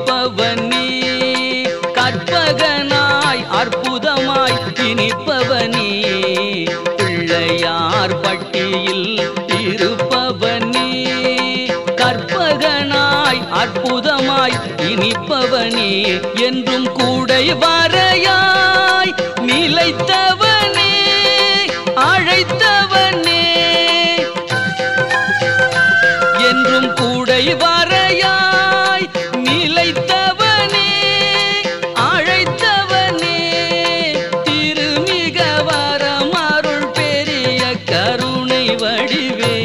இருப்பவனே கற்பகனாய் அற்புதமாய் இனிப்பவனே பிள்ளையார் பட்டியில் இருப்பவனே கற்பகனாய் அற்புதமாய் இனிப்பவனே என்றும் கூடை வரையாய் நிலைத்தவனே அழைத்தவனே என்றும் கூடை வரையாய் நிலைத்தவனே அழைத்தவனே திருமிக வரம் அருள் பெரிய கருணை வடிவே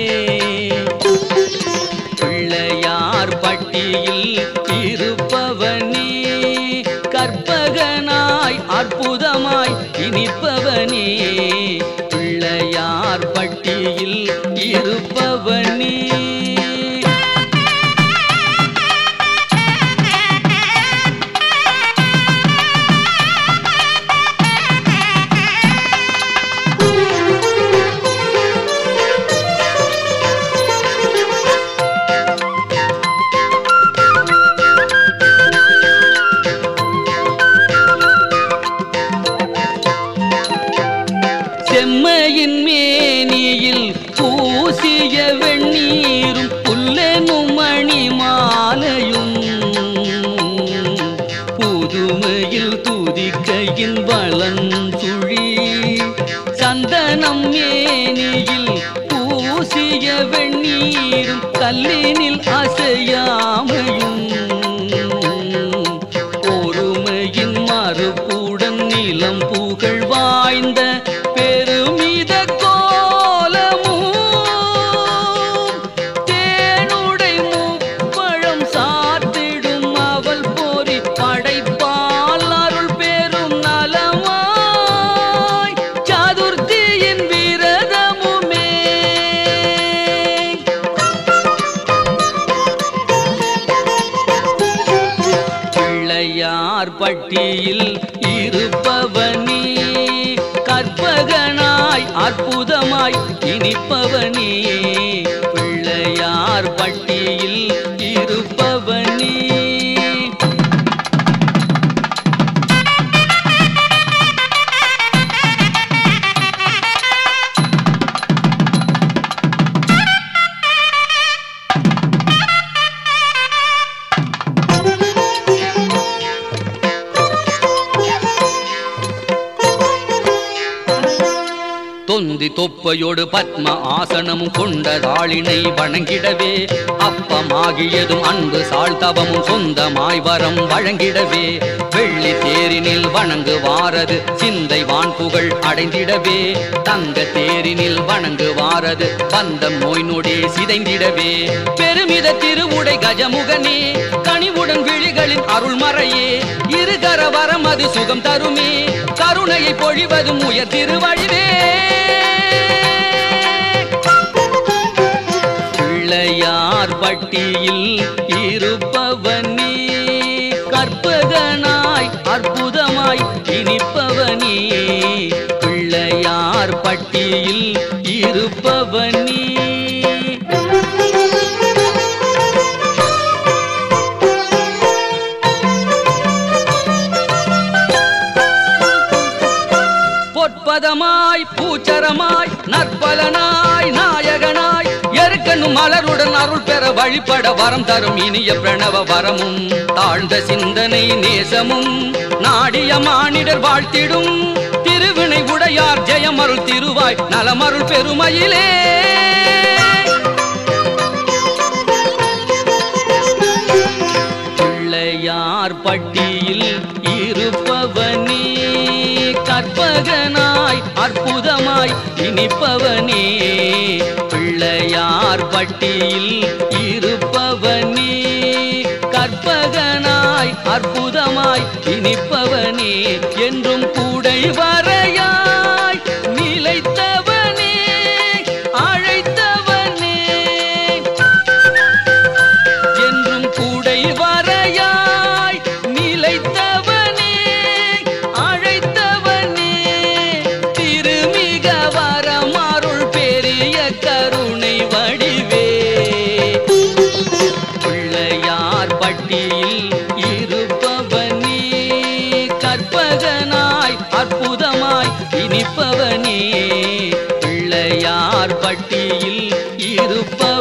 பிள்ளையார் பட்டியில் இருப்பவனே கற்பகனாய் அற்புதமாய் இனிப்பவனே பிள்ளையார் பட்டியில் இருப்பவனே செம்மையின் மேனியில் பூசிய வெண்ணீரும் புல்லெனும் மணி மாலையும் புதுமையில் துதிக்கையின் வளஞ்சுழி சந்தனம் மேனியில் பூசிய வெண்ணீரும் கல்லினில் அசையாமையும் பொறுமையின் மறுப்புடன் நிலம் புகழ் வாய்ந்த பெருமித கோலமும் தேனுடை முப்பழம் சாத்திடும் அவள் பொறி படைப்பால் அருள் பெரும் நலமாய் சதுர்த்தியின் விரதமுமே பிள்ளையார் பட்டியில் இருப்பவனே கற்பகனாய் அற்புதமாய் இனிப்பவனே பிள்ளையார் பட்டியில் இருப்பவனே தொந்தி தொப்பையோடு பத்ம ஆசனமும் கொண்ட தாளினை வணங்கிடவே அப்பமாகியதும் அன்பு சாழ்த்தவமும் சொந்தமாய் வரம் வழங்கிடவே வெள்ளி தேரினில் வணங்கு வாரது சிந்தை வான் புகழ் அடைந்திடவே தங்க தேரினில் வணங்கு வாரது பந்தம் நோய் நொடி சிதைந்திடவே பெருமித திருவுடை கஜமுகனே கனிவுடன் விழிகளின் அருள்மறையே இருகர வரம் அது சுகம் தருமே கருணையை பொழிவதும் உயர் திருவழிவே பிள்ளையார் பட்டியில் இருப்பவனே கற்பகனாய் அற்புதமாய் இனிப்பவனே பிள்ளையார் பட்டியில் இருப்பவனே பொற்பதமாய் பூச்சரமாய் நற்பலனாய் நாயகனாய் எருக்கனும் மலருடன் அருள் பெற வழிபட வரம் தரும் இனிய பிரணவ வரமும் தாழ்ந்த சிந்தனை நேசமும் நாடிய மானிடர் வாழ்த்திடும் திருவினை உடையார் ஜெயமருள் திருவாய் நலமருள் பெருமையிலே பிள்ளையார் பட்டியில் இருப்பவனே கற்பகனாய் அற்புதமாய் இனிப்பவனே பிள்ளையார் பட்டியில் இருப்பவனே கற்பகனாய் அற்புதமாய் இனிப்பவனே என்றும் கூடை வரையாய் நிலைத்தவனே அழைத்தவனே என்றும் கூடை வரையாய் நிலைத்தவனே அழைத்தவனே திருமிக வரமருள் பெரிய கருணை வடிவே பிள்ளையார் பட்டியில் ஆதியில் இருப்பவனே